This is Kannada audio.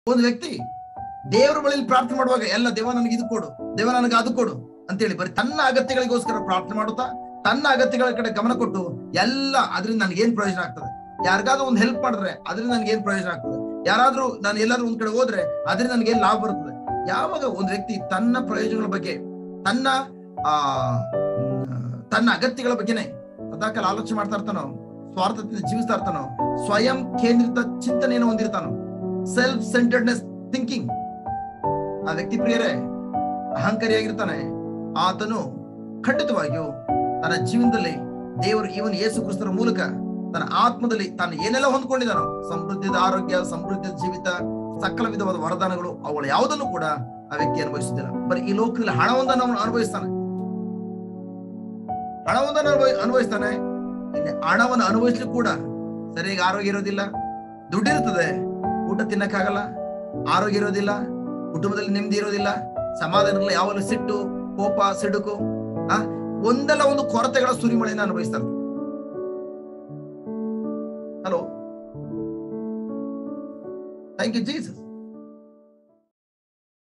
ಒಂದು ವ್ಯಕ್ತಿ ದೇವರ ಬಳಿಯಲ್ಲಿ ಪ್ರಾರ್ಥನೆ ಮಾಡುವಾಗ ಎಲ್ಲ ದೇವ ನನಗೆ ಇದು ಕೊಡು ದೇವ ನನಗೆ ಅದು ಕೊಡು ಅಂತೇಳಿ ಬರೀ ತನ್ನ ಅಗತ್ಯಗಳಿಗೋಸ್ಕರ ಪ್ರಾರ್ಥನೆ ಮಾಡುತ್ತಾ ತನ್ನ ಅಗತ್ಯಗಳ ಕಡೆ ಗಮನ ಕೊಟ್ಟು ಎಲ್ಲ ಅದರಿಂದ ನನಗೆ ಏನ್ ಪ್ರಯೋಜನ ಆಗ್ತದೆ ಯಾರಿಗಾದ್ರೂ ಒಂದು ಹೆಲ್ಪ್ ಮಾಡಿದ್ರೆ ಅದರಿಂದ ನನಗೆ ಏನ್ ಪ್ರಯೋಜನ ಆಗ್ತದೆ ಯಾರಾದ್ರೂ ನಾನು ಎಲ್ಲಾದ್ರೂ ಒಂದ್ ಕಡೆ ಹೋದ್ರೆ ಅದರಿಂದ ನನಗೆ ಏನ್ ಲಾಭ ಬರ್ತದೆ ಯಾವಾಗ ಒಂದು ವ್ಯಕ್ತಿ ತನ್ನ ಪ್ರಯೋಜನಗಳ ಬಗ್ಗೆ ತನ್ನ ಆ ಮ್, ತನ್ನ ಅಗತ್ಯಗಳ ಬಗ್ಗೆನೆ ಸದಾಕಾಲ ಆಲೋಚನೆ ಮಾಡ್ತಾ ಇರ್ತಾನೋ ಸ್ವಾರ್ಥದಿಂದ ಜೀವಿಸ್ತಾ ಇರ್ತಾನೋ ಸ್ವಯಂ ಕೇಂದ್ರಿತ ಚಿಂತನೆಯನ್ನು ಹೊಂದಿರ್ತಾನೋ ಸೆಲ್ಫ್ ಸೆಂಟರ್ಡ್ನೆಸ್ ಥಿಂಕಿಂಗ್ ಆ ವ್ಯಕ್ತಿ ಪ್ರಿಯರೇ ಅಹಂಕಾರಿಯಾಗಿರ್ತಾನೆ ಆತನು ಖಂಡಿತವಾಗಿಯೂ ತನ್ನ ಜೀವನದಲ್ಲಿ ದೇವರು ಇವನ್ ಯೇಸು ಕ್ರಿಸ್ತರ ಮೂಲಕ ತನ್ನ ಆತ್ಮದಲ್ಲಿ ತಾನು ಏನೆಲ್ಲ ಹೊಂದ್ಕೊಂಡಿದ್ದಾನೋ ಸಮೃದ್ಧಿದ ಆರೋಗ್ಯ ಸಮೃದ್ಧಿದ ಜೀವಿತ ಸಕಲ ವಿಧವಾದ ವರದಾನಗಳು ಅವುಗಳು ಯಾವುದನ್ನು ಕೂಡ ಆ ವ್ಯಕ್ತಿ ಅನುಭವಿಸುತ್ತಿಲ್ಲ ಬರೀ ಈ ಲೋಕದಲ್ಲಿ ಹಣವೊಂದನ್ನು ಅವನು ಅನುಭವಿಸ್ತಾನೆ ಹಣವೊಂದನ್ನು ಅನುಭವಿ ಅನುಭವಿಸ್ತಾನೆ ಇನ್ನು ಹಣವನ್ನು ಅನುಭವಿಸ್ಲಿಕ್ಕೆ ಕೂಡ ಸರಿಯಾಗಿ ಆರೋಗ್ಯ ಇರೋದಿಲ್ಲ ದುಡ್ಡಿರ್ತದೆ ಊಟ ತಿನ್ನಕ್ಕಾಗಲ್ಲ ಆರೋಗ್ಯ ಇರೋದಿಲ್ಲ ಕುಟುಂಬದಲ್ಲಿ ನೆಮ್ಮದಿ ಇರೋದಿಲ್ಲ ಸಮಾಧಾನಗಳು ಯಾವಾಗಲೂ ಸಿಟ್ಟು ಕೋಪ ಸಿಡುಕು ಆ ಒಂದಲ್ಲ ಒಂದು ಕೊರತೆಗಳ ಸುರಿಮಳೆಯನ್ನು ಅನುಭವಿಸ್ತಾರೆ ಹಲೋ ಥ್ಯಾಂಕ್ ಯು ಜೀಸಸ್